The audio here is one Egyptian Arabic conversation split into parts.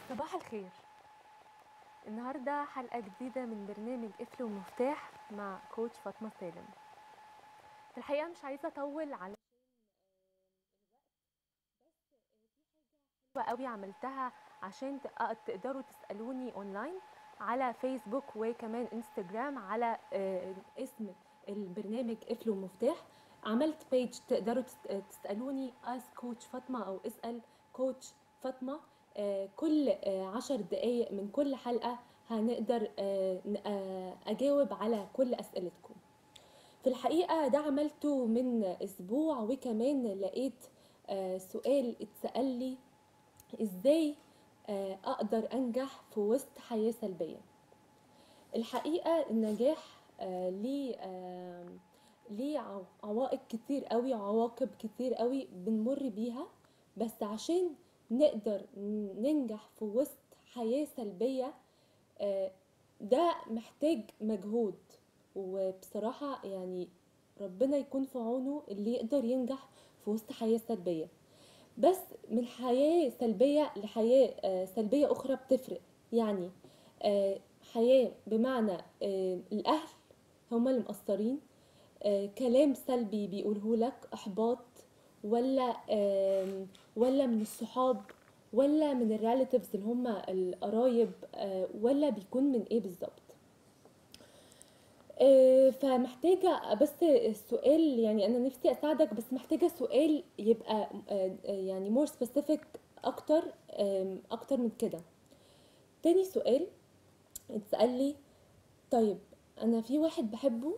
صباح الخير النهاردة حلقة جديدة من برنامج قفل ومفتاح مع كوتش فاطمة سالم في الحقيقة مش عايزة أطول على حلوة قوي عملتها عشان تق- تقدروا تسألوني أونلاين على فيسبوك وكمان انستجرام على آه، اسم البرنامج قفل ومفتاح عملت بيج تقدروا تس- تسألوني اس كوتش فاطمة أو اسأل كوتش فاطمة آه، كل آه، عشر دقايق من كل حلقة هنقدر آه، ن- آه، أجاوب على كل أسئلتكم في الحقيقة ده عملته من أسبوع وكمان لقيت آه، سؤال اتسأل لي إزاي آه، أقدر أنجح في وسط حياة سلبية الحقيقة النجاح آه، ليه آه، ليه عو- عوائق كتير قوي عواقب كتير قوي بنمر بيها بس عشان نقدر ننجح في وسط حياة سلبية آه، ده محتاج مجهود وبصراحة يعني ربنا يكون في عونه اللي يقدر ينجح في وسط حياة سلبية بس من حياة سلبية لحياة آه، سلبية أخرى بتفرق يعني آه، حياة بمعنى آه، الأهل هما اللي مقصرين آه، كلام سلبي بيقوله لك إحباط ولا آم، ولا من الصحاب ولا من الريلاتيفز اللي هم القرايب آه، ولا بيكون من ايه بالظبط آه، فمحتاجة بس السؤال يعني أنا نفسي أساعدك بس محتاجة سؤال يبقى آه، آه، يعني more specific أكتر آم، أكتر من كده تاني سؤال اتسأل لي طيب أنا في واحد بحبه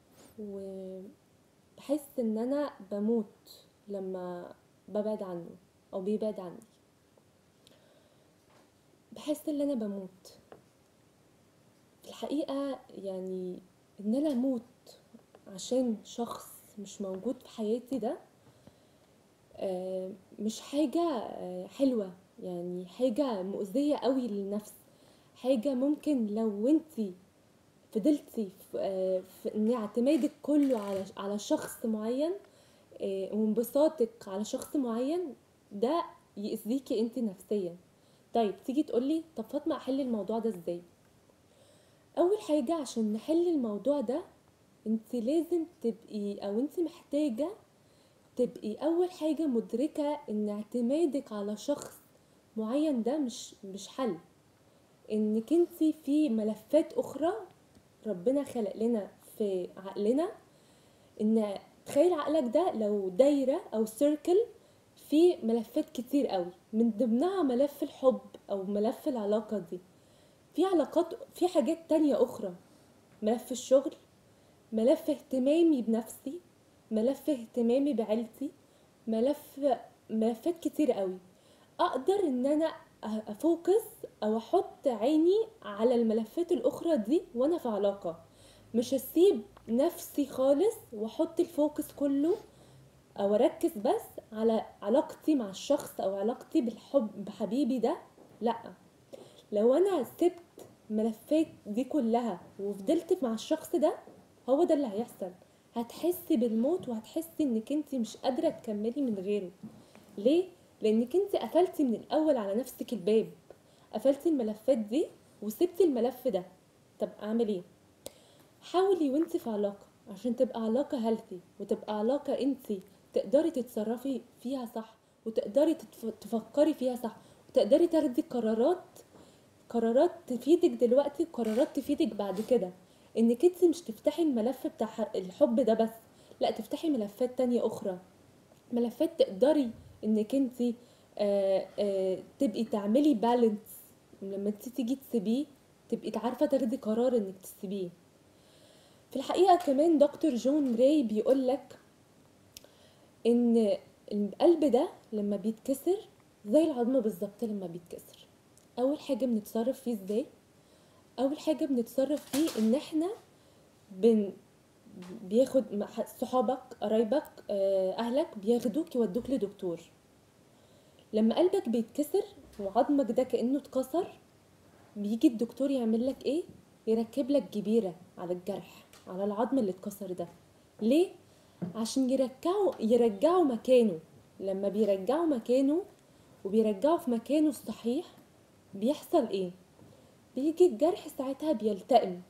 وبحس إن أنا بموت لما ببعد عنه أو بيبعد عني بحس ان انا بموت في الحقيقة يعني ان انا اموت عشان شخص مش موجود في حياتي ده آه، مش حاجة آه، حلوة يعني حاجة مؤذية قوي للنفس حاجة ممكن لو انتي فضلتي في, آه، في ان اعتمادك كله على على شخص معين آه، وانبساطك على شخص معين ده يأذيكي انت نفسيا طيب تيجي تقولي طب فاطمة احل الموضوع ده ازاي اول حاجة عشان نحل الموضوع ده انت لازم تبقي او انت محتاجة تبقي اول حاجة مدركة ان اعتمادك على شخص معين ده مش مش حل انك انت في ملفات اخرى ربنا خلق لنا في عقلنا ان تخيل عقلك ده لو دايرة او سيركل في ملفات كتير قوي من ضمنها ملف الحب او ملف العلاقة دي في علاقات في حاجات تانية اخرى ملف الشغل ملف اهتمامي بنفسي ملف اهتمامي بعيلتي ملف ملفات كتير قوي اقدر ان انا افوكس او احط عيني على الملفات الاخرى دي وانا في علاقة مش هسيب نفسي خالص واحط الفوكس كله او اركز بس على علاقتي مع الشخص او علاقتي بالحب بحبيبي ده لا لو انا سبت ملفات دي كلها وفضلت مع الشخص ده هو ده اللي هيحصل هتحسي بالموت وهتحسي انك انت مش قادرة تكملي من غيره ليه؟ لانك انت قفلتي من الاول على نفسك الباب قفلتي الملفات دي وسبتي الملف ده طب اعمل ايه حاولي وانت في علاقة عشان تبقى علاقة هيلثي وتبقى علاقة انت تقدري تتصرفي فيها صح وتقدري تتف- تفكري فيها صح وتقدري تاخدي قرارات قرارات تفيدك دلوقتي وقرارات تفيدك بعد كده انك انت مش تفتحي الملف بتاع ح- الحب ده بس لا تفتحي ملفات تانية اخرى ملفات تقدري انك انت آه آه تبقي تعملي بالانس لما انت تيجي تسيبيه تبقي عارفة تاخدي قرار انك تسيبيه في الحقيقة كمان دكتور جون راي بيقولك ان القلب ده لما بيتكسر زي العظم بالظبط لما بيتكسر اول حاجة بنتصرف فيه ازاي اول حاجة بنتصرف فيه ان احنا بن بياخد مع- صحابك قرايبك آه، اهلك بياخدوك يودوك لدكتور لما قلبك بيتكسر وعظمك ده كأنه اتكسر بيجي الدكتور يعمل لك ايه يركب لك جبيرة على الجرح على العظم اللي اتكسر ده ليه عشان يرجعوا يرجعوا مكانه لما بيرجعوا مكانه وبيرجعوا في مكانه الصحيح بيحصل ايه بيجي الجرح ساعتها بيلتئم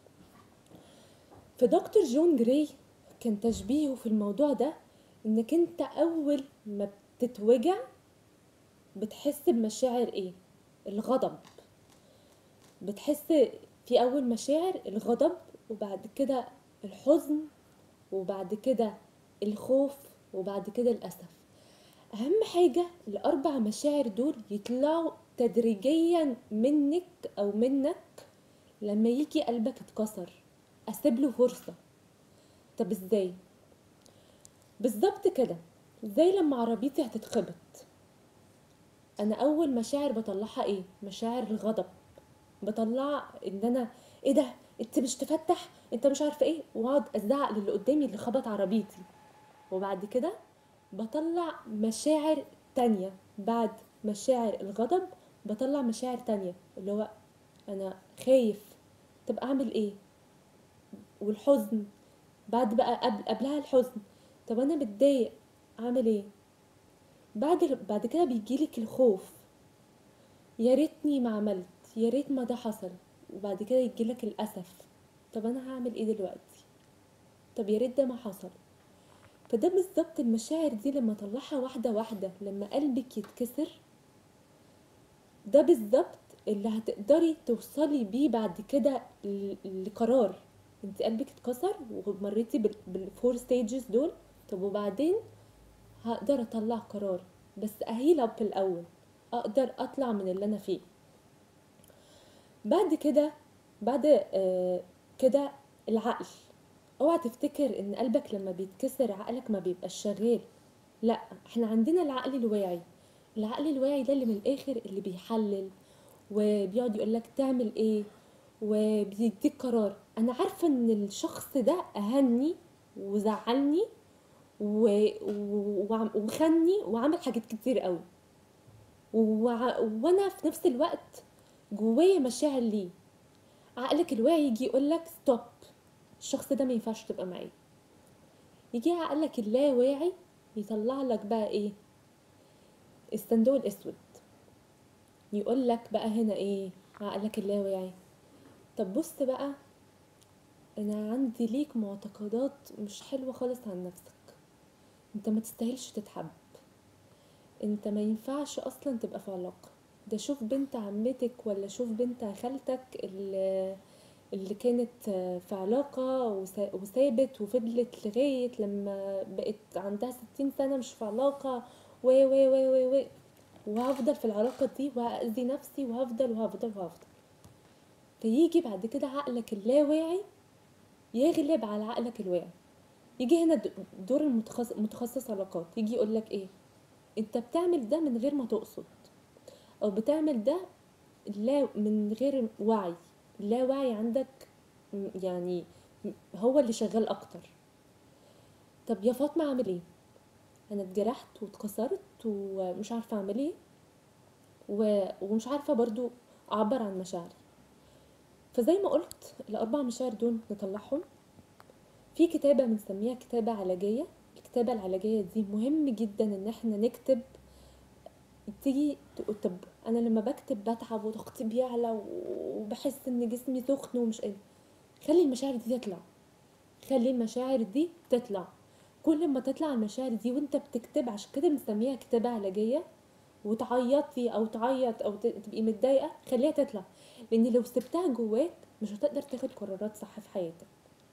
فدكتور جون جراي كان تشبيهه في الموضوع ده انك انت اول ما بتتوجع بتحس بمشاعر ايه الغضب بتحس في اول مشاعر الغضب وبعد كده الحزن وبعد كده الخوف وبعد كده الاسف اهم حاجه الاربع مشاعر دول يطلعوا تدريجيا منك او منك لما يجي قلبك اتكسر اسيب له فرصه طب ازاي بالظبط كده زي لما عربيتي هتتخبط انا اول مشاعر بطلعها ايه مشاعر الغضب بطلع ان انا ايه ده انت مش تفتح انت مش عارفه ايه واقعد ازعق للي قدامي اللي خبط عربيتي وبعد كده بطلع مشاعر تانية بعد مشاعر الغضب بطلع مشاعر تانية اللي هو انا خايف طب اعمل ايه والحزن بعد بقى قبل قبلها الحزن طب انا متضايق اعمل ايه بعد بعد كده بيجيلك الخوف يا ريتني ما عملت يا ريت ما ده حصل وبعد كده يجيلك الاسف طب انا هعمل ايه دلوقتي طب يا ريت ده ما حصل فده بالظبط المشاعر دي لما اطلعها واحده واحده لما قلبك يتكسر ده بالظبط اللي هتقدري توصلي بيه بعد كده ل- لقرار انت قلبك اتكسر ومريتي بال- بالفور ستيجز دول طب وبعدين هقدر اطلع قرار بس اهيل اب الاول اقدر اطلع من اللي انا فيه بعد كده بعد آه كده العقل اوعى تفتكر ان قلبك لما بيتكسر عقلك ما بيبقاش شغال لا احنا عندنا العقل الواعي العقل الواعي ده اللي من الاخر اللي بيحلل وبيقعد يقولك تعمل ايه وبيديك قرار انا عارفه ان الشخص ده اهني وزعلني و... و... وعم- وخني وعمل حاجات كتير قوي وع... وانا في نفس الوقت جوايا مشاعر ليه عقلك الواعي يجي يقولك ستوب الشخص ده ما ينفعش تبقى معاه يجي عقلك اللاواعي يطلع لك بقى ايه الصندوق الاسود يقول لك بقى هنا ايه عقلك اللاواعي طب بص بقى انا عندي ليك معتقدات مش حلوة خالص عن نفسك انت ما تستاهلش تتحب انت ما ينفعش اصلا تبقى في علاقة ده شوف بنت عمتك ولا شوف بنت خالتك اللي, اللي كانت في علاقة وسا- وسابت وفضلت لغاية لما بقت عندها ستين سنة مش في علاقة و و و و و وهفضل في العلاقة دي وهأذي نفسي وهفضل وهفضل وهفضل فيجي بعد كده عقلك اللاواعي يغلب على عقلك الواعي يجي هنا د- دور المتخصص متخصص علاقات يجي يقولك ايه انت بتعمل ده من غير ما تقصد او بتعمل ده لا من غير وعي لا وعي عندك م- يعني م- هو اللي شغال اكتر طب يا فاطمه اعمل ايه انا اتجرحت واتكسرت ومش عارفه اعمل ايه و... ومش عارفه برضو اعبر عن مشاعري فزي ما قلت الاربع مشاعر دول نطلعهم في كتابه بنسميها كتابه علاجيه الكتابه العلاجيه دي مهم جدا ان احنا نكتب تيجي تقول طب انا لما بكتب بتعب وضغطي بيعلى وبحس ان جسمي سخن ومش قادر خلي المشاعر دي تطلع خلي المشاعر دي تطلع كل ما تطلع المشاعر دي وانت بتكتب عشان كده بنسميها كتابة علاجية وتعيطي او تعيط او ت- تبقي متضايقة خليها تطلع لان لو سبتها جواك مش هتقدر تاخد قرارات صح في حياتك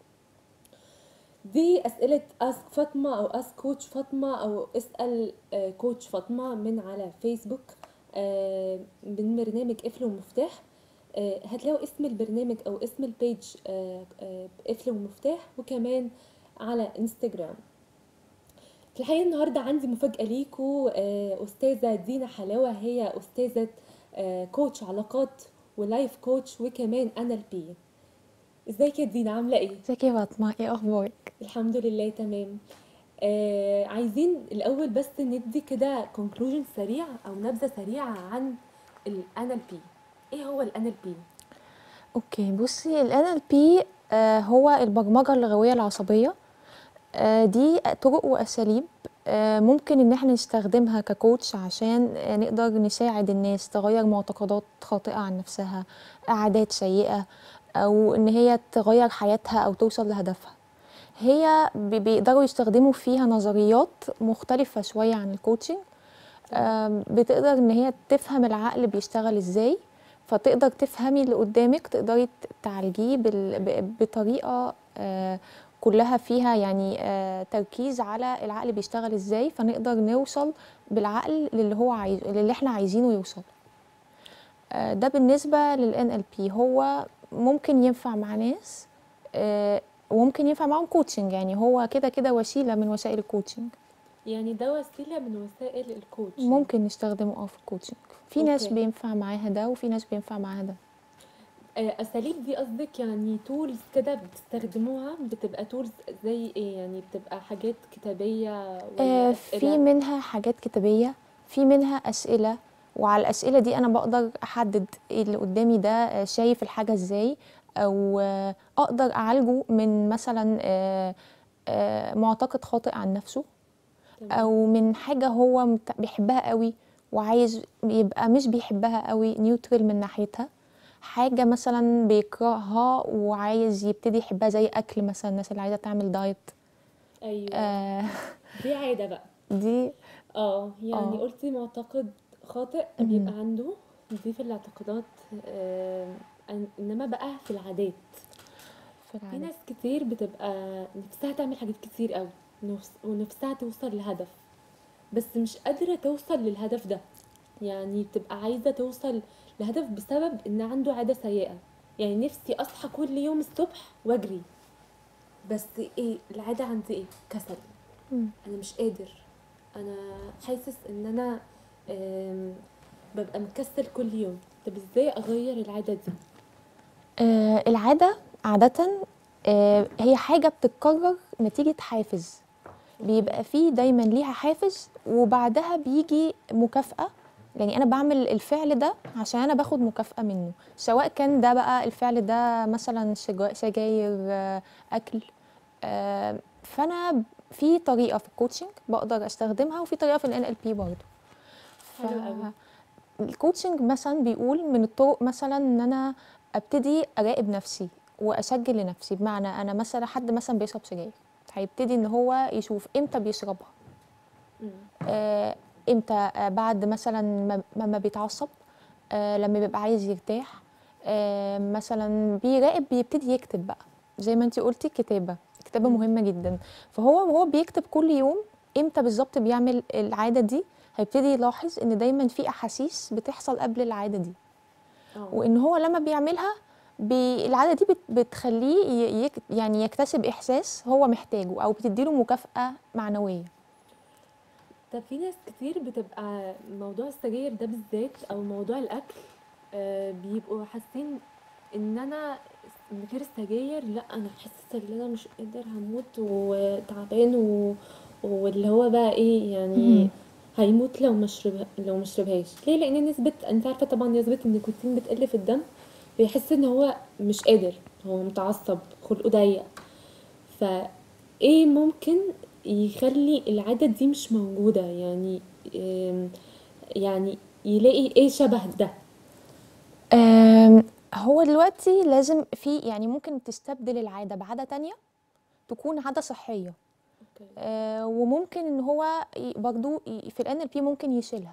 دي اسئلة اسك فاطمة او اسك كوتش فاطمة او اسأل آه، كوتش فاطمة من على فيسبوك آه، من برنامج قفل ومفتاح آه، هتلاقوا اسم البرنامج او اسم البيج آه، آه، قفل ومفتاح وكمان على انستجرام في الحقيقة النهاردة عندي مفاجأة ليكو آه، أستاذة دينا حلاوة هي أستاذة آه، كوتش علاقات ولايف كوتش وكمان أنا البي ازيك يا دينا عاملة ايه؟ ازيك يا فاطمة ايه اخبارك الحمد لله تمام آه عايزين الأول بس ندي كده كونكلوجن سريع أو نبذة سريعة عن ال NLP ايه هو ال NLP؟ اوكي بصي ال NLP آه هو البرمجة اللغوية العصبية آه دي طرق واساليب آه، ممكن ان احنا نستخدمها ككوتش عشان آه، نقدر نساعد الناس تغير معتقدات خاطئة عن نفسها عادات سيئة او ان هي تغير حياتها او توصل لهدفها هي بي- بيقدروا يستخدموا فيها نظريات مختلفة شوية عن الكوتشنج آم، بتقدر ان هي تفهم العقل بيشتغل ازاي فتقدر تفهمي اللي قدامك تقدري ت- تعالجيه بال- ب- بطريقة آه، كلها فيها يعني آه، تركيز على العقل بيشتغل ازاي فنقدر نوصل بالعقل للي هو عايز للي احنا عايزينه يوصل آه، ده بالنسبة لل NLP هو ممكن ينفع مع ناس آه، وممكن ينفع معاهم كوتشنج يعني هو كده كده وسيلة من وسائل الكوتشنج يعني ده وسيلة من وسائل الكوتش ممكن نستخدمه اه في الكوتشنج في ناس أوكي. بينفع معاها ده وفي ناس بينفع معاها ده آه، اساليب دي قصدك يعني تولز كده بتستخدموها بتبقى تولز زي ايه يعني بتبقى حاجات كتابية آه، ولا في أسئلة منها حاجات كتابية في منها أسئلة وعلى الأسئلة دي أنا بقدر أحدد اللي قدامي ده آه، شايف الحاجة إزاي أو آه، أقدر أعالجه من مثلا آه، آه، معتقد خاطئ عن نفسه تمام. أو من حاجة هو مت- بيحبها قوي وعايز يبقى مش بيحبها قوي نيوترال من ناحيتها حاجة مثلا بيكرهها وعايز يبتدي يحبها زي أكل مثلا الناس اللي عايزة تعمل دايت ايوه آه دي عادة بقى دي اه يعني آه. قلتي معتقد خاطئ مهم. بيبقى عنده دي في الاعتقادات آه إن- انما بقى في العادات في في العادة ناس كتير بتبقى نفسها تعمل حاجات كتير قوي نفس- ونفسها توصل لهدف بس مش قادرة توصل للهدف ده يعني بتبقى عايزة توصل لهدف بسبب ان عنده عادة سيئة يعني نفسي اصحى كل يوم الصبح واجري بس ايه العادة عندي ايه كسل مم. انا مش قادر انا حاسس ان انا آم، ببقى مكسل كل يوم طب ازاي اغير العادة دي آه العادة عادة آه هي حاجة بتتكرر نتيجة حافز بيبقى فيه دايما ليها حافز وبعدها بيجي مكافأة يعني أنا بعمل الفعل ده عشان أنا باخد مكافأة منه سواء كان ده بقى الفعل ده مثلا شجا- سجاير آه، أكل آه، فأنا في طريقة في الكوتشنج بقدر أستخدمها وفي طريقة في ال NLP برضه حلو قوي. الكوتشنج مثلا بيقول من الطرق مثلا ان انا ابتدي اراقب نفسي واسجل لنفسي بمعنى انا مثلا حد مثلا بيشرب سجاير هيبتدي ان هو يشوف امتى بيشربها مم. آه، امتى آه، بعد مثلا ما- ما ما بيتعصب آه، لما بيبقى عايز يرتاح آه، مثلا بيراقب بيبتدي يكتب بقى زي ما انت قلتي كتابة كتابة مم. مهمة جدا فهو وهو بيكتب كل يوم امتى بالظبط بيعمل العادة دي هيبتدي يلاحظ ان دايما في احاسيس بتحصل قبل العادة دي اه وان هو لما بيعملها بي العاده دي بت بتخليه ي- يك يعني يكتسب احساس هو محتاجه او بتديله مكافاه معنويه طب في ناس كتير بتبقى موضوع السجاير ده بالذات او موضوع الاكل آه بيبقوا حاسين ان انا من غير السجاير لا انا حاسه ان انا مش قادر هموت وتعبان و... واللي هو بقى ايه يعني مهم. هيموت لو مشرب لو مشربهاش ليه لان نسبه انت عارفه طبعا نسبه النيكوتين بتقل في الدم بيحس ان هو مش قادر هو متعصب خلقه ضيق فايه ممكن يخلي العادة دي مش موجودة يعني آم، يعني يلاقي ايه شبه ده آم، هو دلوقتي لازم في يعني ممكن تستبدل العاده بعاده تانية تكون عاده صحيه آه، وممكن ان هو ي- برضو ي- في ال NLP ممكن يشيلها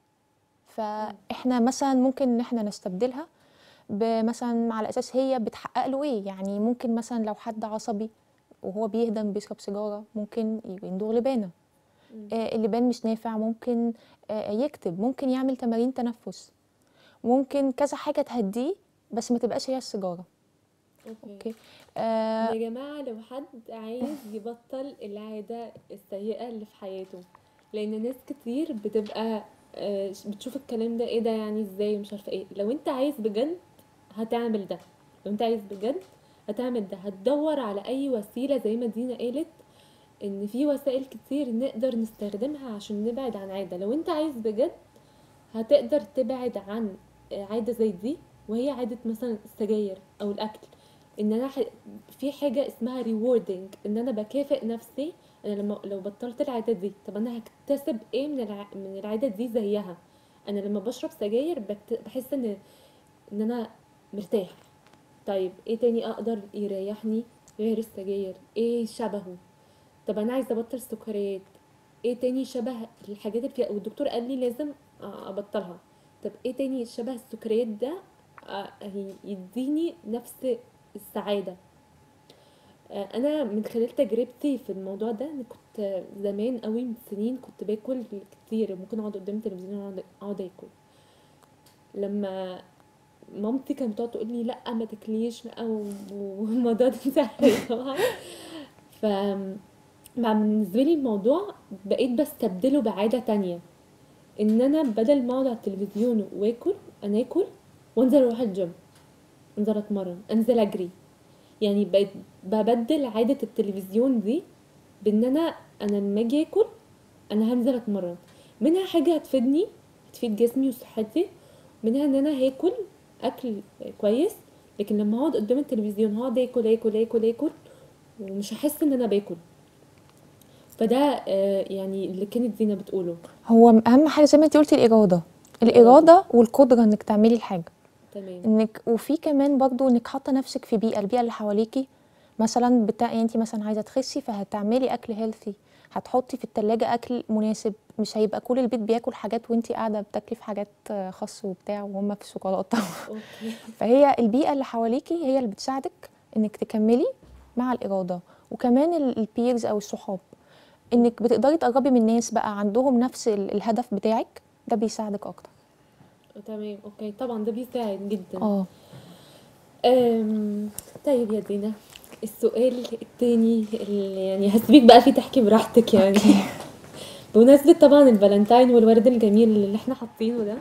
فاحنا مثلا ممكن ان احنا نستبدلها بمثلا على اساس هي بتحقق له ايه يعني ممكن مثلا لو حد عصبي وهو بيهدم بيشرب سيجاره ممكن يندوغ لبانه مم. آه اللبان مش نافع ممكن آه يكتب ممكن يعمل تمارين تنفس ممكن كذا حاجه تهديه بس ما تبقاش هي السيجاره اوكي اوكي آه يا جماعة لو حد عايز يبطل العادة السيئة اللي في حياته لان ناس كتير بتبقى آه، بتشوف الكلام ده ايه ده يعني ازاي مش عارفة ايه لو انت عايز بجد هتعمل ده لو انت عايز بجد هتعمل ده هتدور على اي وسيلة زي ما دينا قالت ان في وسائل كتير نقدر نستخدمها عشان نبعد عن عادة لو انت عايز بجد هتقدر تبعد عن عادة زي دي وهي عادة مثلا السجاير او الاكل ان انا ح... في حاجة اسمها rewarding ان انا بكافئ نفسي انا لما لو بطلت العاده دي طب انا هكتسب ايه من الع... من العاده دي زيها انا لما بشرب سجاير بكت... بحس ان ان انا مرتاح طيب ايه تاني اقدر يريحني غير السجاير ايه شبهه طب انا عايزه ابطل سكريات ايه تاني شبه الحاجات اللي فيها والدكتور قال لي لازم ابطلها طب ايه تاني شبه السكريات ده آه، يديني نفس السعاده آه، انا من خلال تجربتي في الموضوع ده انا كنت زمان قوي من سنين كنت باكل كتير ممكن اقعد قدام التلفزيون اقعد اقعد اكل لما مامتي كانت بتقعد تقول لي لا ما تاكليش لا و- والموضوع ده سهل طبعا ف مع بالنسبه لي الموضوع بقيت بستبدله بعاده تانية ان انا بدل ما اقعد على التلفزيون واكل انا اكل وانزل اروح الجيم انزل اتمرن انزل اجري يعني بقيت ببدل عاده التلفزيون دي بان انا انا لما اجي اكل انا هنزل اتمرن منها حاجه هتفيدني هتفيد جسمي وصحتي منها ان انا هاكل اكل كويس لكن لما اقعد قدام التلفزيون هقعد اكل اكل اكل اكل ومش هحس ان انا باكل فده آه، يعني اللي كانت زينة بتقوله هو اهم حاجه زي ما انت قلتي الاراده الاراده والقدره انك تعملي الحاجه تمام انك وفي كمان برضو انك حاطه نفسك في بيئه البيئه اللي حواليكي مثلا بتاع يعني انت مثلا عايزه تخسي فهتعملي اكل هيلثي هتحطي في التلاجة اكل مناسب مش هيبقى كل البيت بياكل حاجات وانت قاعده بتاكلي في حاجات آه، خس وبتاع وهم في شوكولاته اوكي فهي البيئه اللي حواليكي هي اللي بتساعدك انك تكملي مع الاراده وكمان ال- البيرز او الصحاب انك بتقدري تقربي من ناس بقى عندهم نفس ال- الهدف بتاعك ده بيساعدك اكتر تمام اوكي طبعا ده بيساعد جدا اه أم، طيب يا دينا السؤال التاني اللي يعني هسيبك بقى فيه تحكي براحتك يعني بمناسبة طبعا الفالنتاين والورد الجميل اللي احنا حاطينه ده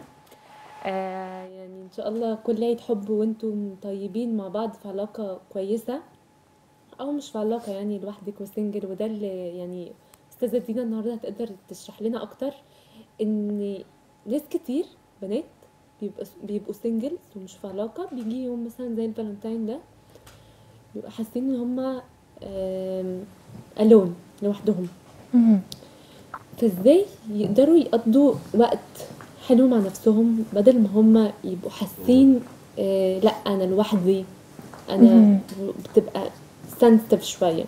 آه يعني ان شاء الله كل عيد حب وانتم طيبين مع بعض في علاقة كويسة او مش في علاقة يعني لوحدك وسنجل وده اللي يعني استاذة دينا النهاردة هتقدر تشرح لنا اكتر ان ناس كتير بنات بيبقوا بيبقوا سنجلز ومش في علاقة بيجي يوم مثلا زي الفالنتاين ده بيبقوا حاسين ان هما الون لوحدهم مهم. فازاي يقدروا يقضوا وقت حلو مع نفسهم بدل ما هما يبقوا حاسين آه لا انا لوحدي انا مهم. بتبقى sensitive شوية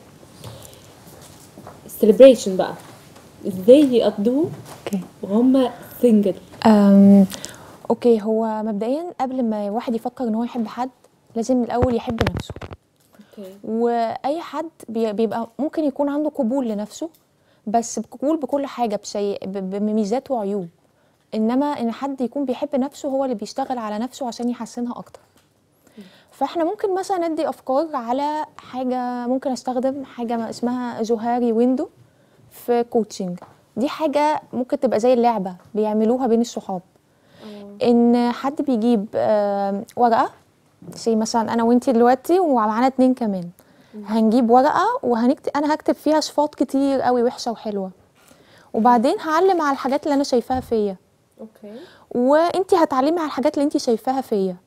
celebration بقى ازاي يقضوه اوكي وهم سنجل أم، اوكي هو مبدئيا قبل ما واحد يفكر ان هو يحب حد لازم الاول يحب نفسه اوكي واي حد بي- بيبقى ممكن يكون عنده قبول لنفسه بس قبول بكل حاجه بشيء ب- بميزات وعيوب انما ان حد يكون بيحب نفسه هو اللي بيشتغل على نفسه عشان يحسنها اكتر فاحنا ممكن مثلا ندي افكار على حاجه ممكن استخدم حاجه اسمها جوهاري ويندو في كوتشنج دي حاجه ممكن تبقى زي اللعبه بيعملوها بين الصحاب اه ان حد بيجيب آم، ورقه زي مثلا انا وانتي دلوقتي ومعانا اتنين كمان هنجيب ورقه وهنكتب انا هكتب فيها صفات كتير قوي وحشه وحلوه وبعدين هعلم على الحاجات اللي انا شايفاها فيا اوكي وانتي هتعلمي على الحاجات اللي انتي شايفاها فيا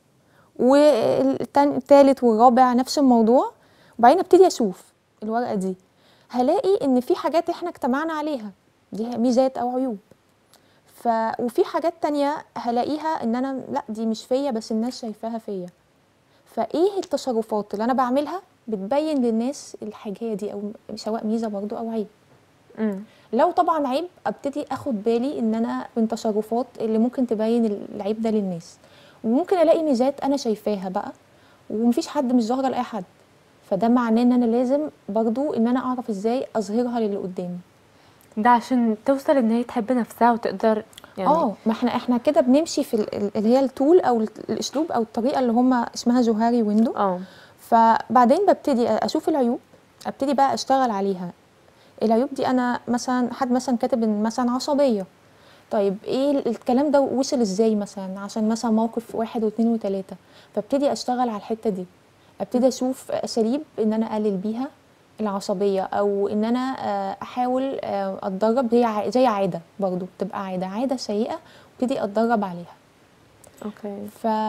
والتالت والرابع نفس الموضوع وبعدين ابتدي اشوف الورقه دي هلاقي ان في حاجات احنا اجتمعنا عليها دي ميزات او عيوب ف وفي حاجات تانية هلاقيها ان انا لا دي مش فيا بس الناس شايفاها فيا فايه التصرفات اللي انا بعملها بتبين للناس الحاجه دي او سواء ميزه برضو او عيب امم لو طبعا عيب ابتدي اخد بالي ان انا من تصرفات اللي ممكن تبين العيب ده للناس وممكن الاقي ميزات انا شايفاها بقى ومفيش حد مش ظاهره لاي حد فده معناه ان انا لازم برضو ان انا اعرف ازاي اظهرها للي قدامي ده عشان توصل ان هي تحب نفسها وتقدر يعني اه ما احنا احنا كده بنمشي في ال- ال- اللي هي التول او ال- الاسلوب او الطريقه اللي هم اسمها جوهاري ويندو اه فبعدين ببتدي اشوف العيوب ابتدي بقى اشتغل عليها العيوب دي انا مثلا حد مثلا كاتب ان مثلا عصبيه طيب ايه ال- الكلام ده وصل ازاي مثلا عشان مثلا موقف واحد واثنين وثلاثه فابتدي اشتغل على الحته دي ابتدي اشوف اساليب ان انا اقلل بيها العصبيه او ان انا آه، احاول آه، اتدرب هي ع- زي عاده برضو بتبقى عاده عاده سيئه ابتدي اتدرب عليها اوكي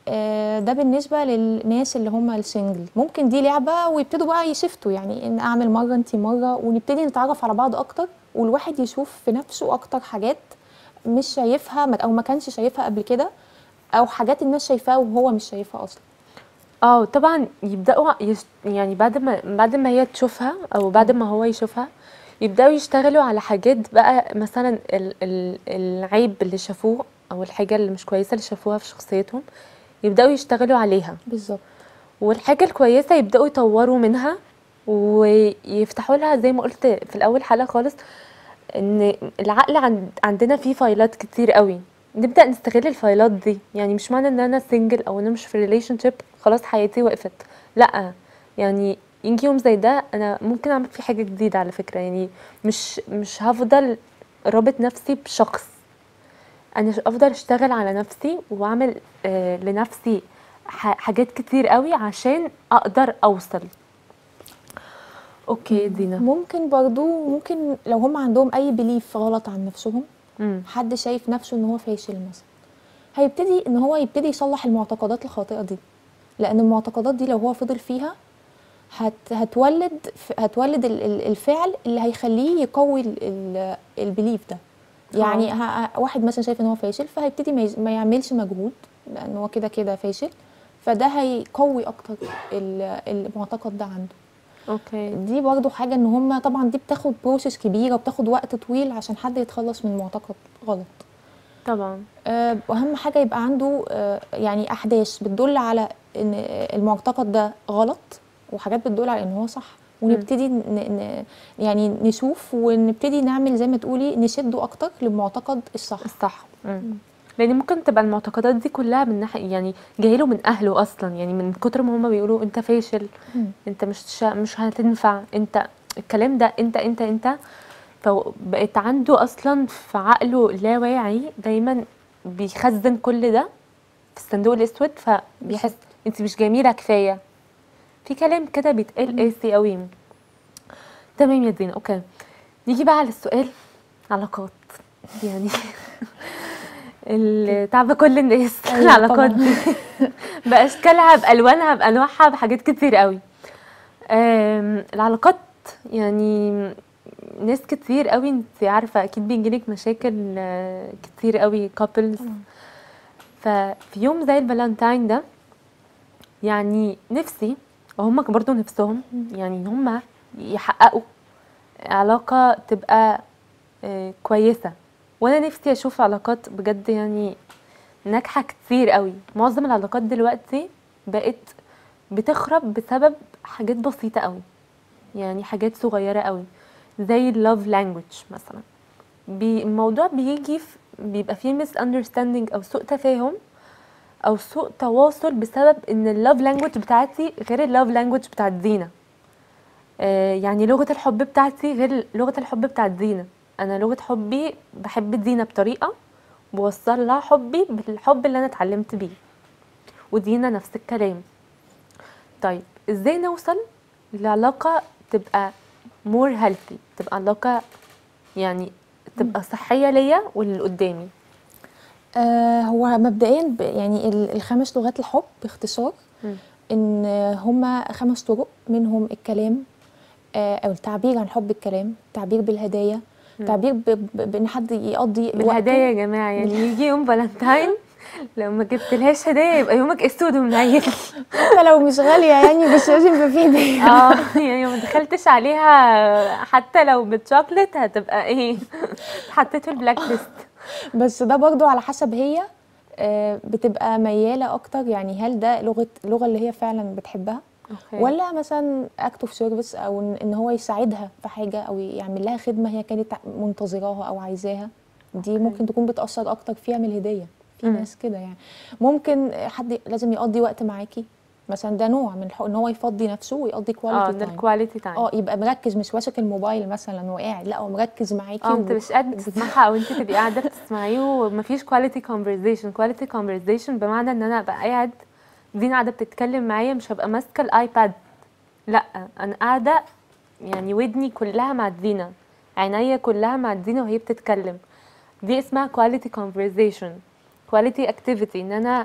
آه، ده بالنسبه للناس اللي هم السنجل ممكن دي لعبه ويبتدوا بقى يشفتوا يعني ان اعمل مره انت مره ونبتدي نتعرف على بعض اكتر والواحد يشوف في نفسه اكتر حاجات مش شايفها ما- او ما كانش شايفها قبل كده او حاجات الناس شايفاها وهو مش شايفها اصلا اه طبعا يبداوا يش... يعني بعد ما بعد ما هي تشوفها او بعد ما هو يشوفها يبداوا يشتغلوا على حاجات بقى مثلا ال... ال... العيب اللي شافوه او الحاجه اللي مش كويسه اللي شافوها في شخصيتهم يبداوا يشتغلوا عليها بالظبط والحاجه الكويسه يبداوا يطوروا منها ويفتحوا لها زي ما قلت في الاول حلقه خالص ان العقل عند عندنا فيه فايلات كتير قوي نبدا نستغل الفايلات دي يعني مش معنى ان انا سنجل او انا مش في ريليشن شيب خلاص حياتي وقفت لا يعني يجي يوم زي ده انا ممكن اعمل فيه حاجه جديده على فكره يعني مش مش هفضل رابط نفسي بشخص انا ش- افضل اشتغل على نفسي واعمل آه لنفسي ح- حاجات كتير قوي عشان اقدر اوصل اوكي دينا ممكن برضو ممكن لو هم عندهم اي بليف غلط عن نفسهم مم. حد شايف نفسه ان هو فاشل مثلا هيبتدي ان هو يبتدي يصلح المعتقدات الخاطئه دي لان المعتقدات دي لو هو فضل فيها هت هتولد هتولد ال- ال- الفعل اللي هيخليه يقوي ال- ال- البليف ده يعني ه- واحد مثلا شايف ان هو فاشل فهيبتدي ما يز- ما يعملش مجهود لان هو كده كده فاشل فده هيقوي اكتر ال- المعتقد ده عنده اوكي دي برضو حاجه ان هم طبعا دي بتاخد بروسيس كبيره وبتاخد وقت طويل عشان حد يتخلص من معتقد غلط طبعا آه، واهم حاجه يبقى عنده آه، يعني احداث بتدل على ان المعتقد ده غلط وحاجات بتدل على ان هو صح ونبتدي ن... ن... يعني نشوف ونبتدي نعمل زي ما تقولي نشده اكتر للمعتقد الصح الصح مم. لان ممكن تبقى المعتقدات دي كلها من ناحيه يعني جايله من اهله اصلا يعني من كتر ما هما بيقولوا انت فاشل مم. انت مش مش هتنفع انت الكلام ده انت انت انت فبقت عنده اصلا في عقله اللاواعي دايما بيخزن كل ده في الصندوق الاسود فبيحس انت مش جميله كفايه في كلام كده بيتقال قاسي قوي تمام يا دينا اوكي نيجي بقى على السؤال علاقات يعني اللي تعب كل الناس أيوة العلاقات طبعاً. دي باشكالها بالوانها بانواعها بحاجات كتير قوي آم، العلاقات يعني ناس كتير قوي انت عارفه اكيد بيجيلك مشاكل آه، كتير قوي كابلز ففي يوم زي الفالنتاين ده يعني نفسي وهم برضو نفسهم يعني ان هم يحققوا علاقه تبقى آه، كويسه وانا نفسي اشوف علاقات بجد يعني ناجحه كتير قوي معظم العلاقات دلوقتي بقت بتخرب بسبب حاجات بسيطه قوي يعني حاجات صغيره قوي زي اللوف لانجوج مثلا بي الموضوع بيجي في بيبقى فيه ميس اندرستاندينج او سوء تفاهم او سوء تواصل بسبب ان اللوف لانجوج بتاعتي غير اللوف لانجوج بتاعت دينا آه، يعني لغه الحب بتاعتي غير لغه الحب بتاعت دينا انا لغه حبي بحب دينا بطريقه بوصل لها حبي بالحب اللي انا اتعلمت بيه ودينا نفس الكلام طيب ازاي نوصل لعلاقه تبقى مور هيلثي تبقى علاقه يعني تبقى صحيه ليا واللي قدامي آه هو مبدئيا ب- يعني ال- الخمس لغات الحب باختصار مم. ان هما خمس طرق منهم الكلام آه او التعبير عن حب الكلام تعبير بالهدايا تعبير ب- ب- بان حد يقضي وقته بالهدايا يا جماعه يعني يجي يوم فالنتاين لو ما جبتلهاش هدايا يبقى يومك اسود ومنيل حتى لو مش غاليه يعني بس لازم يبقى فيه هديه اه يعني ما دخلتش عليها حتى لو بالشوكليت هتبقى ايه حطيت في البلاك ليست بس ده برضو على حسب هي آه، بتبقى مياله اكتر يعني هل ده لغه اللغه اللي هي فعلا بتحبها اوكي ولا مثلا اكت اوف سيرفيس او إن- ان هو يساعدها في حاجه او يعمل لها خدمه هي كانت منتظراها او عايزاها دي ممكن تكون بتاثر اكتر فيها من الهديه في مم. ناس كده يعني ممكن حد لازم يقضي وقت معاكي مثلا ده نوع من الحق ان هو يفضي نفسه ويقضي اه كواليتي ده تايم الكواليتي تايم اه يبقى مركز مش ماسك الموبايل مثلا وقاعد لا هو مركز معاكي اه انت و- مش قادر تسمعها او انت تبقي قاعده بتسمعيه ومفيش كواليتي كونفرزيشن كواليتي كونفرزيشن بمعنى ان انا ابقى قاعد دينا قاعده بتتكلم معايا مش هبقى ماسكه الايباد لا انا قاعده يعني ودني كلها مع دينا عينيا كلها مع دينا وهي بتتكلم دي اسمها كواليتي كونفرزيشن كواليتي اكتيفيتي ان انا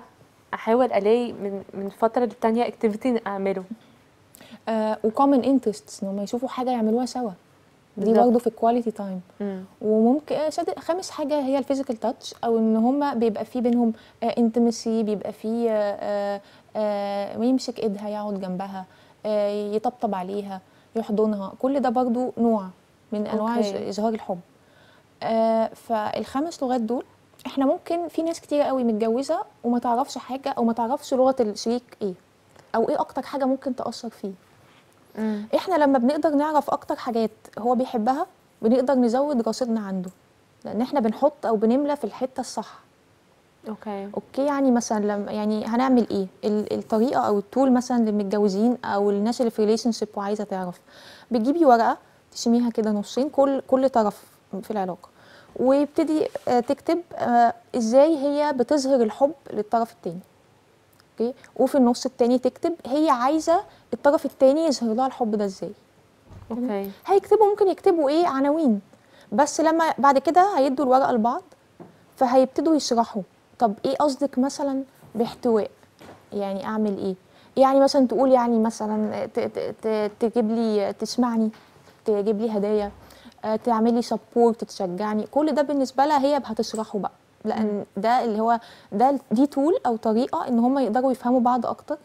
احاول الاقي من من فتره للتانيه اكتيفيتي اعمله آه وكومن انترستس ان هم يشوفوا حاجه يعملوها سوا دي بالظبط. برضه في الكواليتي تايم مم. وممكن آه، ساد- خامس حاجه هي الفيزيكال تاتش او ان هما بيبقى في بينهم انتمسي بيبقى في آه، آه، ويمسك ايدها يقعد جنبها آه، يطبطب عليها يحضنها كل ده برضو نوع من انواع أوكي. إظ- اظهار الحب آه، فالخمس لغات دول احنا ممكن في ناس كتير قوي متجوزه وما تعرفش حاجه او ما تعرفش لغه الشريك ايه او ايه اكتر حاجه ممكن تاثر فيه مم. احنا لما بنقدر نعرف اكتر حاجات هو بيحبها بنقدر نزود رصيدنا عنده لان احنا بنحط او بنملى في الحته الصح اوكي اوكي يعني مثلا لما يعني هنعمل ايه ال- الطريقه او التول مثلا للمتجوزين او الناس اللي في ريليشن شيب وعايزه تعرف بتجيبي ورقه تشميها كده نصين كل كل طرف في العلاقه ويبتدي آه، تكتب آه، ازاي هي بتظهر الحب للطرف التاني اوكي وفي النص التاني تكتب هي عايزه الطرف التاني يظهر لها الحب ده ازاي اوكي هيكتبوا ممكن يكتبوا ايه عناوين بس لما بعد كده هيدوا الورقه لبعض فهيبتدوا يشرحوا طب ايه قصدك مثلا باحتواء يعني اعمل ايه يعني مثلا تقول يعني مثلا ت- ت- ت- تجيب لي تسمعني تجيب لي هدايا آه، تعملي سبورت تشجعني كل ده بالنسبه لها هي هتشرحه بقى لان ده اللي هو ده دي تول او طريقه ان هم يقدروا يفهموا بعض اكتر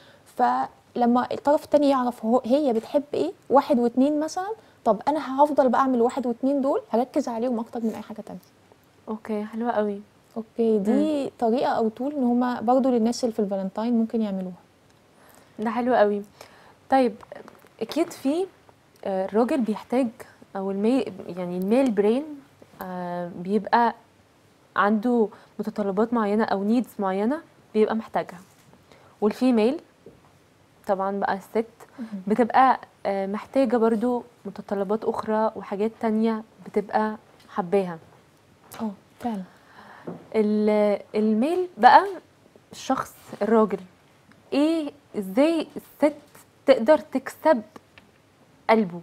فلما الطرف التاني يعرف هو هي بتحب ايه واحد واتنين مثلا طب انا هفضل بقى اعمل واحد واتنين دول هركز عليهم اكتر من اي حاجه تانية اوكي حلوه قوي اوكي دي طريقه او تول ان هما برضو للناس اللي في الفالنتاين ممكن يعملوها ده حلو قوي طيب اكيد في آه، الراجل بيحتاج او الميل يعني الميل برين آه، بيبقى عنده متطلبات معينه او نيدز معينه بيبقى محتاجها والفيميل طبعا بقى الست بتبقى آه، محتاجه برضو متطلبات اخرى وحاجات تانية بتبقى حباها اه فعلا ال- الميل بقى الشخص الراجل ايه ازاي الست تقدر تكسب قلبه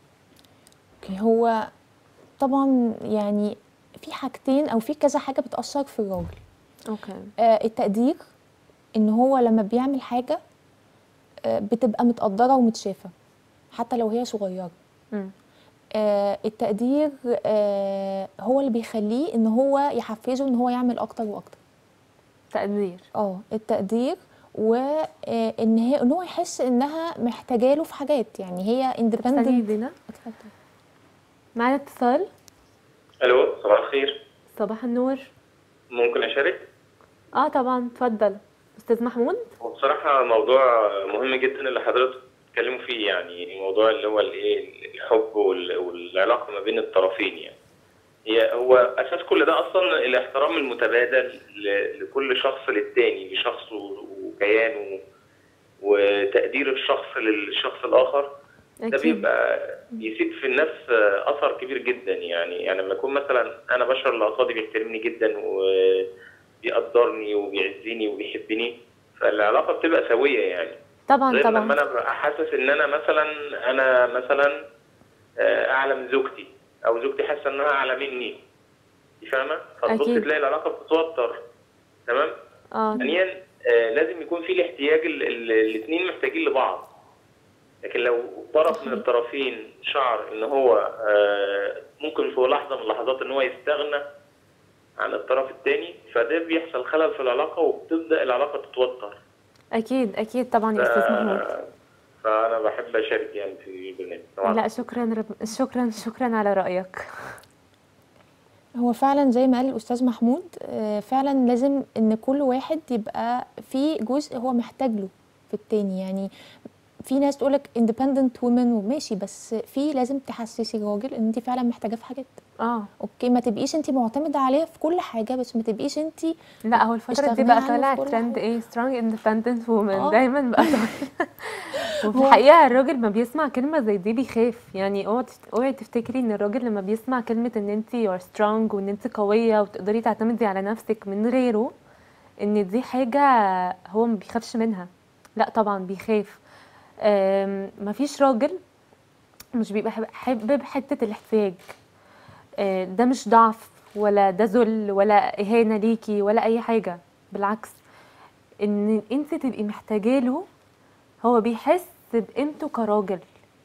اوكي هو طبعا يعني في حاجتين او في كذا حاجه بتاثر في الراجل اوكي آه التقدير ان هو لما بيعمل حاجه آه بتبقى متقدره ومتشافه حتى لو هي صغيره مم. آه التقدير آه هو اللي بيخليه ان هو يحفزه ان هو يعمل اكتر واكتر تقدير اه التقدير وان هي ان هو يحس انها محتاجه له في حاجات يعني هي ثانية اندبندنت دينا معانا اتصال الو صباح الخير صباح النور ممكن اشارك اه طبعا اتفضل استاذ محمود هو بصراحه موضوع مهم جدا اللي حضرتك بتتكلموا فيه يعني الموضوع اللي هو الايه الحب وال- والعلاقه ما بين الطرفين يعني هي هو اساس كل ده اصلا الاحترام المتبادل ل- لكل شخص للتاني لشخصه وكيانه وتقدير الشخص للشخص الاخر ده اكيد بيبقى بيسيب في النفس اثر كبير جدا يعني يعني لما يكون مثلا انا بشر اللي قصادي بيحترمني جدا وبيقدرني وبيعزني وبيحبني فالعلاقه بتبقى سويه يعني طبعا غير لما طبعا انا ببقى حاسس ان انا مثلا انا مثلا آه، اعلى من زوجتي او زوجتي حاسه انها اعلى مني دي فاهمه فتبص أكيد. تلاقي العلاقه بتتوتر تمام اه ثانيا آه، لازم يكون في الاحتياج الاثنين محتاجين لبعض لكن لو طرف من الطرفين شعر ان هو آه، ممكن في لحظه من اللحظات ان هو يستغنى عن الطرف الثاني فده بيحصل خلل في العلاقه وبتبدا العلاقه تتوتر اكيد اكيد طبعا يا استاذ محمود ف- فانا بحب اشارك يعني في البرنامج طبعا لا شكرا رب... شكرا شكرا على رايك هو فعلا زي ما قال الاستاذ محمود آه، فعلا لازم ان كل واحد يبقى في جزء هو محتاج له في التاني يعني في ناس تقولك independent women وماشي بس في لازم تحسسي الراجل ان انت فعلا محتاجاه في حاجات اه اوكي ما تبقيش انت معتمده عليه في كل حاجه بس ما تبقيش انت لا هو الفترة دي استغنى بقى عنه طالع في كل ترند حاجة. ايه strong independent woman آه. دايما بقى طالع وفي الحقيقة الراجل ما بيسمع كلمة زي دي بيخاف يعني اوعي تفت- اوعي تفتكري ان الراجل لما بيسمع كلمة ان انت you're strong وان انت قوية وتقدري تعتمدي على نفسك من غيره ان دي حاجة هو ما بيخافش منها لا طبعا بيخاف آم، مفيش راجل مش بيبقى حب- حابب حتة الاحتياج آه، ده مش ضعف ولا ده ذل ولا إهانة ليكي ولا أي حاجة بالعكس ان انت تبقي محتاجه له هو بيحس بقيمته كراجل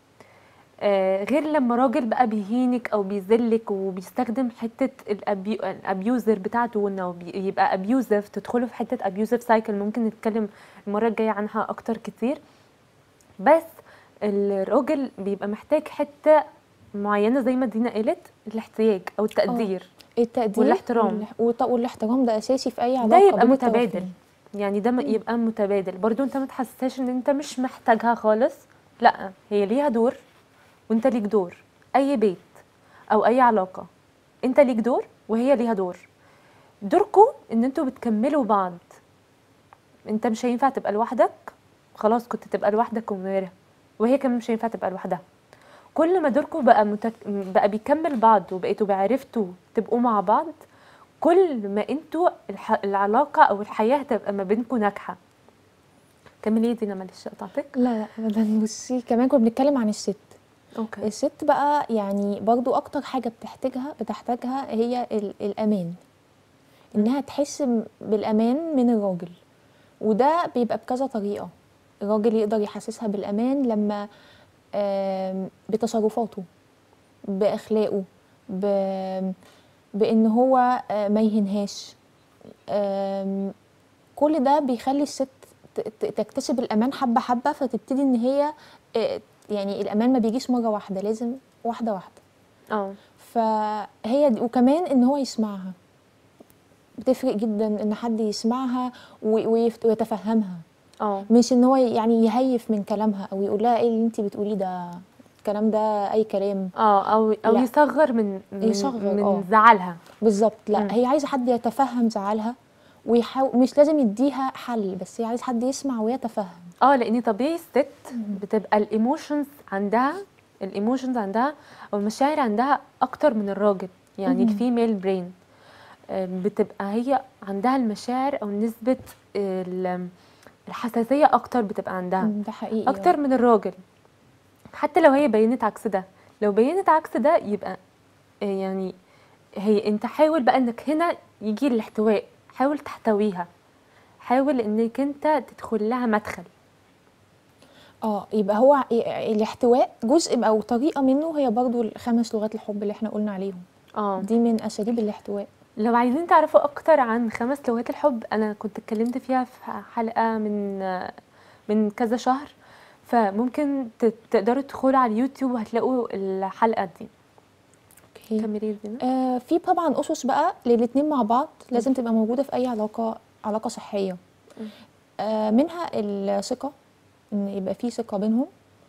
آه غير لما راجل بقى بيهينك او بيذلك وبيستخدم حته الأبيو الابيوزر بتاعته انه بي- يبقى ابيوزف تدخلوا في حته ابيوزف سايكل ممكن نتكلم المره الجايه عنها اكتر كتير بس الراجل بيبقى محتاج حته معينه زي ما دينا قالت الاحتياج او التقدير التقدير والاحترام. والح- والط- والاحترام ده اساسي في اي علاقه ده يبقى بين متبادل الطرفين. يعني ده م- يبقى متبادل برضو انت ما تحسسهاش ان انت مش محتاجها خالص لا هي ليها دور وانت ليك دور اي بيت او اي علاقه انت ليك دور وهي ليها دور دوركم ان انتوا بتكملوا بعض انت مش هينفع تبقى لوحدك خلاص كنت تبقى لوحدك ومن غيرها وهي كمان مش هينفع تبقى لوحدها كل ما دوركم بقى متك... بقى بيكمل بعض وبقيتوا عرفتوا تبقوا مع بعض كل ما انتوا الح... العلاقه او الحياه هتبقى ما بينكم ناجحه كملي يا دينا معلش قطعتك لا لا ابدا بصي كمان كنا بنتكلم عن الست اوكي الست بقى يعني برضو اكتر حاجه بتحتاجها بتحتاجها هي ال- الامان انها تحس م- بالامان من الراجل وده بيبقى بكذا طريقه الراجل يقدر يحسسها بالامان لما آم، بتصرفاته باخلاقه ب- بان هو آه، ما يهنهاش آم، كل ده بيخلي الست ت- ت- تكتسب الامان حبه حبه فتبتدي ان هي آه، يعني الامان ما بيجيش مره واحده لازم واحده واحده اه فهي دي وكمان ان هو يسمعها بتفرق جدا ان حد يسمعها و- ويفت- ويتفهمها اه مش ان هو يعني يهيف من كلامها او يقول لها ايه اللي انت بتقوليه ده الكلام ده اي كلام اه او او لا. يصغر من من, يصغر، من اه. زعلها بالظبط لا مم. هي عايزه حد يتفهم زعلها ويحاول مش لازم يديها حل بس هي عايز حد يسمع ويتفهم اه لان طبيعي الست بتبقى الايموشنز عندها الايموشنز عندها او المشاعر عندها اكتر من الراجل يعني مم. الفيميل برين بتبقى هي عندها المشاعر او نسبه ال- الحساسيه اكتر بتبقى عندها مم، ده حقيقي اكتر من الراجل حتى لو هي بينت عكس ده لو بينت عكس ده يبقى آه، يعني هي انت حاول بقى انك هنا يجي الاحتواء حاول تحتويها حاول انك انت تدخل لها مدخل اه يبقى هو ي- الاحتواء جزء او طريقه منه هي برضو الخمس لغات الحب اللي احنا قلنا عليهم اه دي من اساليب الاحتواء لو عايزين تعرفوا اكتر عن خمس لغات الحب انا كنت اتكلمت فيها في حلقه من من كذا شهر فممكن ت- تقدروا تدخلوا على اليوتيوب وهتلاقوا الحلقه دي اوكي كملي دينا آه في طبعا اسس بقى للاتنين مع بعض لازم تبقى موجوده في اي علاقه علاقه صحيه آه منها الثقه ان يبقى في ثقه بينهم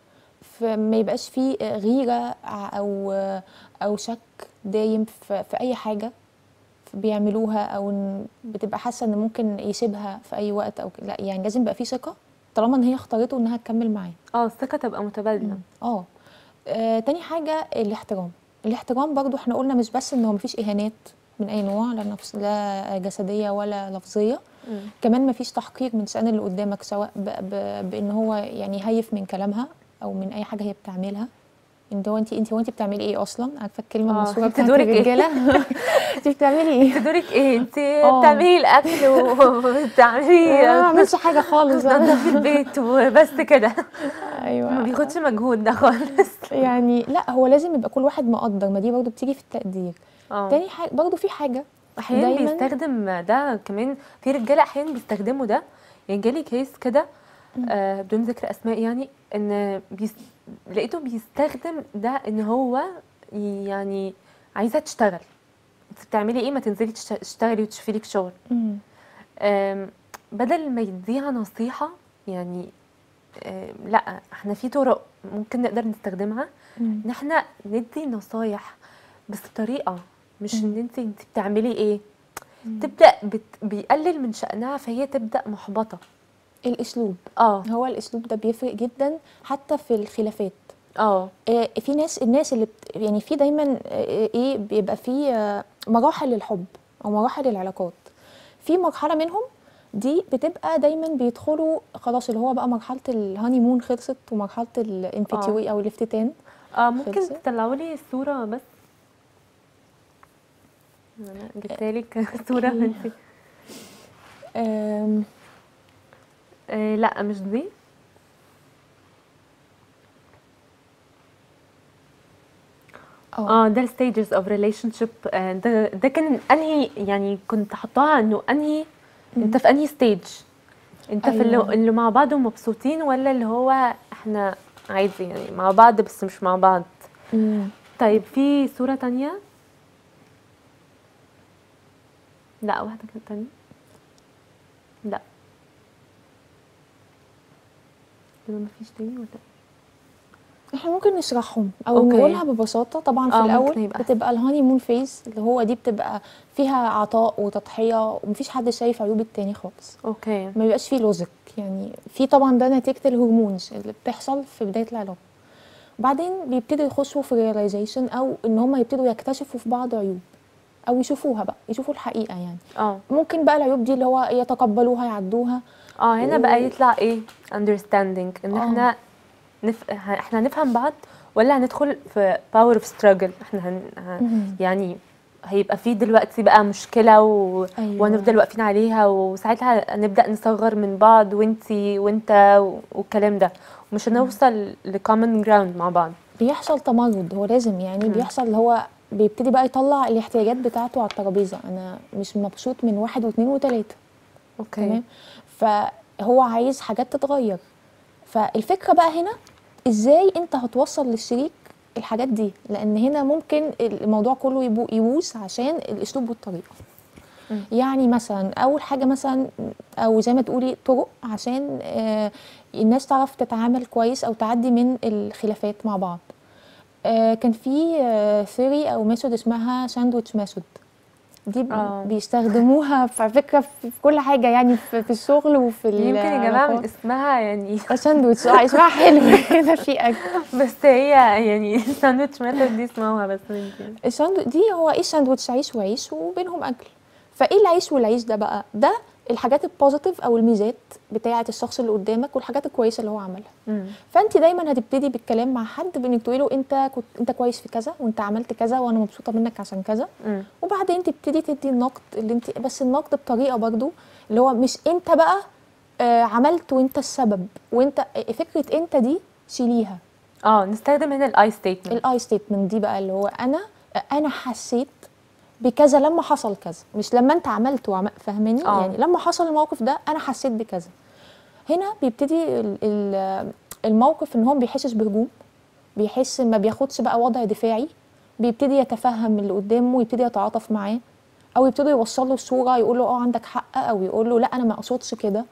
فما يبقاش في غيره ع- او او شك دايم في, في اي حاجه بيعملوها او إن بتبقى حاسه ان ممكن يسيبها في اي وقت او ك- لا يعني لازم يبقى في ثقه طالما ان هي اختارته انها تكمل معاه اه الثقه تبقى متبادله اه آه، تاني حاجة الاحترام الاحترام برضو احنا قلنا مش بس ان هو مفيش اهانات من اي نوع لا نفس لا جسدية ولا لفظية مم. كمان مفيش تحقير من شأن اللي قدامك سواء ب... ب... بان هو يعني يهيف من كلامها او من اي حاجة هي بتعملها انت هو انت انت هو انت بتعملي ايه اصلا عارفه الكلمه آه، المشهوره انت بتاعت دورك إيه؟ الرجاله انت بتعملي ايه انت دورك ايه انت آه. بتعملي الاكل وبتعملي انا ما بعملش حاجه خالص أنا. تنظفي البيت وبس كده ما ايوه بياخدش مجهود ده خالص يعني لا هو لازم يبقى كل واحد مقدر ما دي برضو بتيجي في التقدير اه تاني حاجه برضو في حاجه احيانا دايماً- بيستخدم ده كمان في رجاله احيانا بيستخدموا ده يعني جالي كيس كده آه بدون ذكر اسماء يعني ان بيس... لقيته بيستخدم ده ان هو يعني عايزه تشتغل انت بتعملي ايه ما تنزلي تشت- تشتغلي وتشوفي لك شغل مم. آم، بدل ما يديها نصيحه يعني آم، لا احنا في طرق ممكن نقدر نستخدمها مم. ان احنا ندي نصايح بس بطريقه مش مم. ان انت انت بتعملي ايه تبدا بت بيقلل من شأنها فهي تبدا محبطه الاسلوب اه هو الاسلوب ده بيفرق جدا حتى في الخلافات اه آه، في ناس الناس اللي بت يعني في دايما آه، ايه بيبقى في آه، مراحل للحب او مراحل العلاقات في مرحله منهم دي بتبقى دايما بيدخلوا خلاص اللي هو بقى مرحله الهاني مون خلصت ومرحله الانفتوي او الافتتان اه ممكن خلصت؟ تطلعوا لي الصوره بس انا جبت لك صوره انت آم، آه لا مش دي اه ده الستيجز اوف ريليشن شيب ده ده كان انهي يعني كنت حطاها انه انهي انت في انهي ستيج انت في اللي, أيوة. اللي مع بعض ومبسوطين ولا اللي هو احنا عادي يعني مع بعض بس مش مع بعض مم. طيب في صورة تانية لا واحدة كانت تانية لا كده مفيش تاني ولا احنا ممكن نشرحهم او أوكي. نقولها ببساطه طبعا في آه، ممكن الاول يبقى. بتبقى الهاني مون فيز اللي هو دي بتبقى فيها عطاء وتضحيه ومفيش حد شايف عيوب التاني خالص اوكي ما بيبقاش فيه لوجيك يعني في طبعا ده نتيجه الهرمونز اللي بتحصل في بدايه العلاقه وبعدين بيبتدوا يخشوا في رياليزيشن او ان هم يبتدوا يكتشفوا في بعض عيوب او يشوفوها بقى يشوفوا الحقيقه يعني اه ممكن بقى العيوب دي اللي هو يتقبلوها يعدوها اه هنا و- بقى يطلع ايه understanding ان آه. احنا نف... ه- احنا هنفهم بعض ولا هندخل في power of struggle احنا هن... ه... مهم. يعني هيبقى في دلوقتي بقى مشكلة و... أيوة. وهنفضل واقفين عليها وساعتها نبدأ نصغر من بعض وانتي وانت و- والكلام ده ومش هنوصل لكومن جراوند مع بعض بيحصل تمرد هو لازم يعني بيحصل اللي هو بيبتدي بقى يطلع الاحتياجات بتاعته على الترابيزه انا مش مبسوط من واحد واثنين وثلاثه اوكي تمام فهو عايز حاجات تتغير فالفكره بقى هنا ازاي انت هتوصل للشريك الحاجات دي لان هنا ممكن الموضوع كله يبو- يبوظ عشان الاسلوب والطريقه مم. يعني مثلا اول حاجه مثلا او زي ما تقولي طرق عشان آه، الناس تعرف تتعامل كويس او تعدي من الخلافات مع بعض آه، كان في ثيوري او ميثود اسمها ساندويتش ميثود دي ب- آه. بيستخدموها على فكره في في كل حاجه يعني في, في الشغل وفي يمكن يا جماعة من العلاقات. اسمها يعني ساندويتش اه اسمها حلو كده في اكل بس هي يعني ساندوتش ميثود دي اسمها بس يمكن الساندويتش دي هو ايه ساندويتش عيش وعيش وبينهم اكل فايه العيش والعيش ده بقى ده الحاجات البوزيتيف او الميزات بتاعه الشخص اللي قدامك والحاجات الكويسه اللي هو عملها مم. فانت دايما هتبتدي بالكلام مع حد بانك تقولي له انت كنت انت كويس في كذا وانت عملت كذا وانا مبسوطه منك عشان كذا مم. وبعدين تبتدي تدي النقد اللي انت بس النقد بطريقه برضو اللي هو مش انت بقى آه عملت وانت السبب وانت فكره انت دي شيليها اه نستخدم هنا الاي ستيتمنت الاي ستيتمنت دي بقى اللي هو انا انا حسيت بكذا لما حصل كذا مش لما انت عملت وعم... فاهماني آه. يعني لما حصل الموقف ده انا حسيت بكذا هنا بيبتدي ال- ال- الموقف ان هو ما بيحسش بهجوم بيحس ما بياخدش بقى وضع دفاعي بيبتدي يتفهم اللي قدامه ويبتدي يتعاطف معاه او يبتدي يوصل له الصوره يقول له اه عندك حق او يقول له لا انا ما اقصدش كده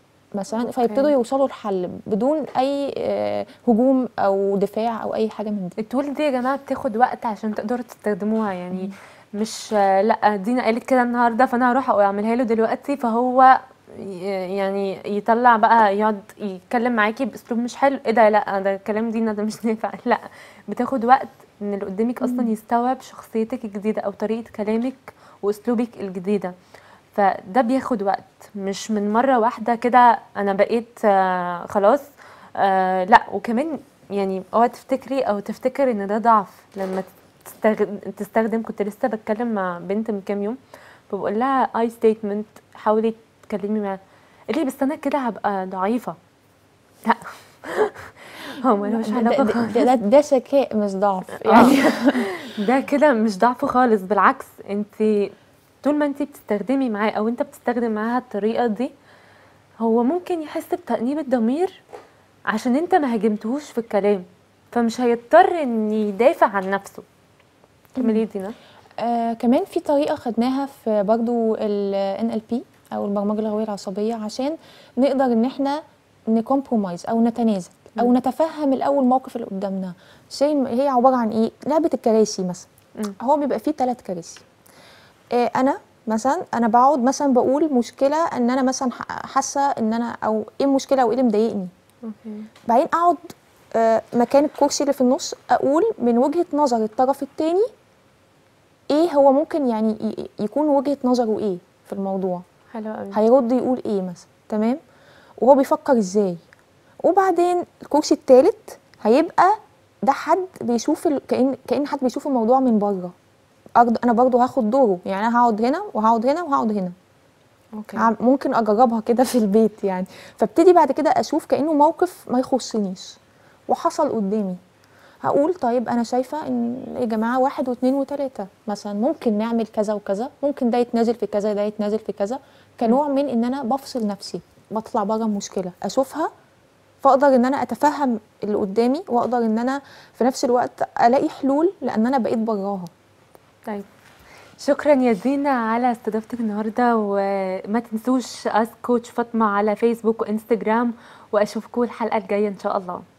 مثلا فيبتدوا يوصلوا لحل بدون اي آه، هجوم او دفاع او اي حاجه من دي التول دي يا جماعه بتاخد وقت عشان تقدروا تستخدموها يعني مش آه، لا دينا قالت كده النهارده فانا هروح اعملها له دلوقتي فهو ي- يعني يطلع بقى يقعد يتكلم معاكي باسلوب مش حلو ايه ده لا ده كلام دينا ده مش نافع لا بتاخد وقت ان اللي قدامك اصلا يستوعب شخصيتك الجديده او طريقه كلامك واسلوبك الجديده فده بياخد وقت مش من مره واحده كده انا بقيت آه خلاص آه لا وكمان يعني اوعى تفتكري او تفتكر ان ده ضعف لما تستخدم, تستخدم كنت لسه بتكلم مع بنت من كام يوم فبقول لها اي ستيتمنت حاولي تكلمي معاها قالت لي بس انا كده هبقى ضعيفه لا هو ملوش ده, علاقه ده, خالص ده, ده, ده ذكاء مش ضعف يعني يعني ده كده مش ضعف خالص بالعكس انت طول ما انت بتستخدمي معاه او انت بتستخدم معاها الطريقه دي هو ممكن يحس بتأنيب الضمير عشان انت ما هاجمتهوش في الكلام فمش هيضطر ان يدافع عن نفسه كملي دينا آه كمان في طريقه خدناها في برضو ال NLP او البرمجه اللغويه العصبيه عشان نقدر ان احنا نكمبرومايز او نتنازل او نتفهم الاول الموقف اللي قدامنا شيء هي عباره عن ايه لعبه الكراسي مثلا مم. هو بيبقى فيه ثلاث كراسي آه انا مثلا انا بقعد مثلا بقول مشكله ان انا مثلا ح- حاسه ان انا او ايه المشكله او ايه اللي مضايقني اوكي بعدين اقعد آه، مكان الكرسي اللي في النص اقول من وجهه نظر الطرف التاني ايه هو ممكن يعني ي- يكون وجهه نظره ايه في الموضوع حلو قوي هيرد يقول ايه مثلا تمام وهو بيفكر ازاي وبعدين الكرسي التالت هيبقى ده حد بيشوف ال... كأن كأن حد بيشوف الموضوع من بره أرض انا برضو هاخد دوره يعني انا هقعد هنا وهقعد هنا وهقعد هنا اوكي عم- ممكن اجربها كده في البيت يعني فابتدي بعد كده اشوف كانه موقف ما يخصنيش وحصل قدامي هقول طيب انا شايفه ان يا جماعه واحد واثنين وثلاثه مثلا ممكن نعمل كذا وكذا ممكن ده يتنازل في كذا ده يتنازل في كذا كنوع من ان انا بفصل نفسي بطلع بره المشكله اشوفها فاقدر ان انا اتفهم اللي قدامي واقدر ان انا في نفس الوقت الاقي حلول لان انا بقيت براها طيب شكرا يا زينة على استضافتك النهارده وما تنسوش اس كوتش فاطمه على فيسبوك وانستجرام واشوفكم الحلقه الجايه ان شاء الله